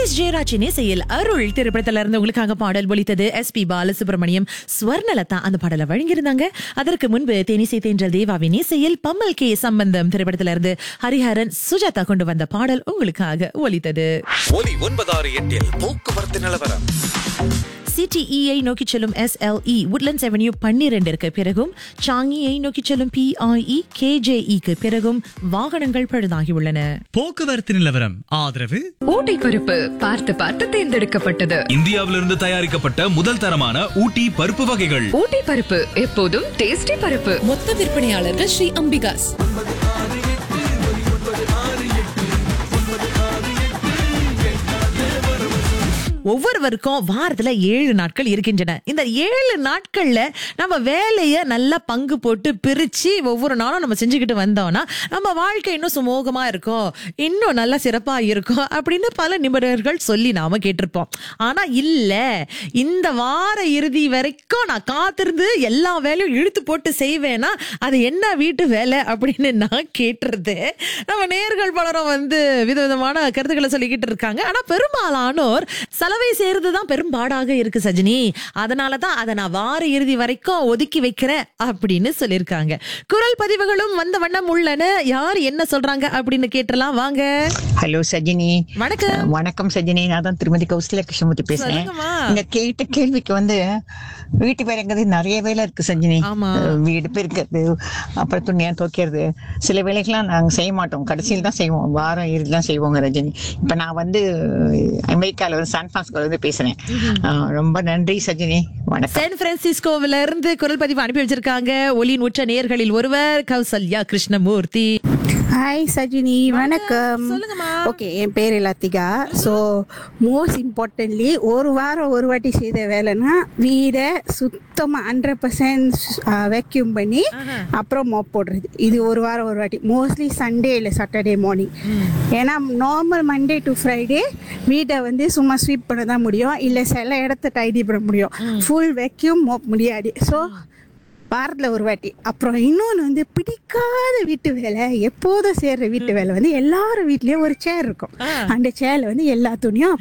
Harris ஜெயராஜின் இசையில் அருள் திரைப்படத்துல இருந்து உங்களுக்காக பாடல் ஒலித்தது எஸ் பி பாலசுப்ரமணியம் ஸ்வர்ணலதா அந்த பாடலை வழங்கியிருந்தாங்க அதற்கு முன்பு தேனிசை தேன்றல் தேவாவின் இசையில் பம்மல் கே சம்பந்தம் திரைப்படத்துல இருந்து ஹரிஹரன் சுஜாதா கொண்டு வந்த பாடல் உங்களுக்காக ஒலித்தது ஒலி ஒன்பதாறு எட்டில் போக்குவரத்து நிலவரம் சிடிஇயை நோக்கி செல்லும் எஸ்எல்இ உட்லண்ட்ஸ் அவென்யூ பன்னிரண்டிற்கு பிறகும் சாங்கியை நோக்கி செல்லும் பிஐஇ கேஜேஇக்கு பிறகும் வாகனங்கள் பழுதாகியுள்ளன போக்குவரத்து நிலவரம் ஆதரவு ஊட்டி பருப்பு பார்த்து பார்த்து தேர்ந்தெடுக்கப்பட்டது இந்தியாவிலிருந்து தயாரிக்கப்பட்ட முதல் தரமான ஊட்டி பருப்பு வகைகள் ஊட்டி பருப்பு எப்போதும் டேஸ்டி பருப்பு மொத்த விற்பனையாளர்கள் ஸ்ரீ அம்பிகாஸ் ஒவ்வொருவருக்கும் வாரத்துல ஏழு நாட்கள் இருக்கின்றன இந்த ஏழு நாட்கள்ல நம்ம வேலையை நல்லா பங்கு போட்டு பிரிச்சு ஒவ்வொரு நாளும் நம்ம செஞ்சுக்கிட்டு வந்தோம்னா நம்ம வாழ்க்கை இன்னும் சுமூகமா இருக்கும் இன்னும் நல்லா சிறப்பா இருக்கும் அப்படின்னு பல நிபுணர்கள் சொல்லி நாம கேட்டிருப்போம் ஆனா இல்ல இந்த வார இறுதி வரைக்கும் நான் காத்திருந்து எல்லா வேலையும் இழுத்து போட்டு செய்வேனா அது என்ன வீட்டு வேலை அப்படின்னு நான் கேட்டுறது நம்ம நேர்கள் பலரும் வந்து விதவிதமான கருத்துக்களை சொல்லிக்கிட்டு இருக்காங்க ஆனா பெரும்பாலானோர் சலவை செய்யறது தான் பெரும்பாடாக இருக்கு சஜினி அதனால தான் அதை நான் வார இறுதி வரைக்கும் ஒதுக்கி வைக்கிறேன் அப்படின்னு சொல்லியிருக்காங்க குரல் பதிவுகளும் வந்த வண்ணம் உள்ளன யார் என்ன சொல்றாங்க அப்படின்னு கேட்டலாம் வாங்க ஹலோ சஜினி வணக்கம் அஹ், வணக்கம் சஜினி நான் தான் திருமதி கௌசல்யா கிருஷ்ணமூர்த்தி பேசுறேன் சொல்லுங்கம்மா. இந்த கேட்ட கேள்விக்கு வந்து வீட்டு வேலைங்கிறது நிறைய வேலை இருக்கு சஜினி ஆமா. அஹ், வீடு பெருக்கிறது அப்புறம் துணியா துவைக்கிறது சில வேலைகள்லாம் நாங்க செய்ய மாட்டோம் கடைசியில் தான் செய்வோம் வாரம் இறுதிலாம் செய்வோங்க ரஜினி இப்ப நான் வந்து அமெரிக்கால வந்து சான் பிரான்சிஸ்கோல இருந்து பேசுறேன் அஹ், ரொம்ப நன்றி சஜினி வணக்கம் சான் பிரான்சிஸ்கோவில இருந்து குரல் பதிவு அனுப்பி வச்சிருக்காங்க ஒலியின் உச்ச நேயர்களில் ஒருவர் கௌசல்யா கிருஷ்ணமூர்த்தி ஹாய் சஜினி வணக்கம் சொல்லுங்கம்மா. ஓகே என் பேர் லத்திகா ஸோ மோஸ்ட் இம்பார்ட்டன்ட்லி ஒரு வாரம் ஒரு வாட்டி செய்த வேலைன்னா வீடை சுத்தமாக ஹண்ட்ரட் பர்சன்ட் வேக்யூம் பண்ணி அப்புறம் மோப் போடுறது இது ஒரு வாரம் ஒரு வாட்டி மோஸ்ட்லி சண்டே இல்லை சாட்டர்டே மார்னிங் ஏன்னா நார்மல் மண்டே டு ஃப்ரைடே வீட்டை வந்து சும்மா ஸ்வீப் பண்ண தான் முடியும் இல்லை சில இடத்த டைடி பண்ண முடியும் ஃபுல் வேக்யூம் மோப் முடியாது ஸோ வாரத்தில் ஒரு வாட்டி அப்புறம் இன்னொன்று வந்து பிடிக்காத வீட்டு வேலை எப்போதும் செய்கிற வீட்டு வேலை வந்து எல்லாரும் வீட்லேயும் ஒரு சேர் இருக்கும் அந்த சேர்ல வந்து எல்லா துணியும்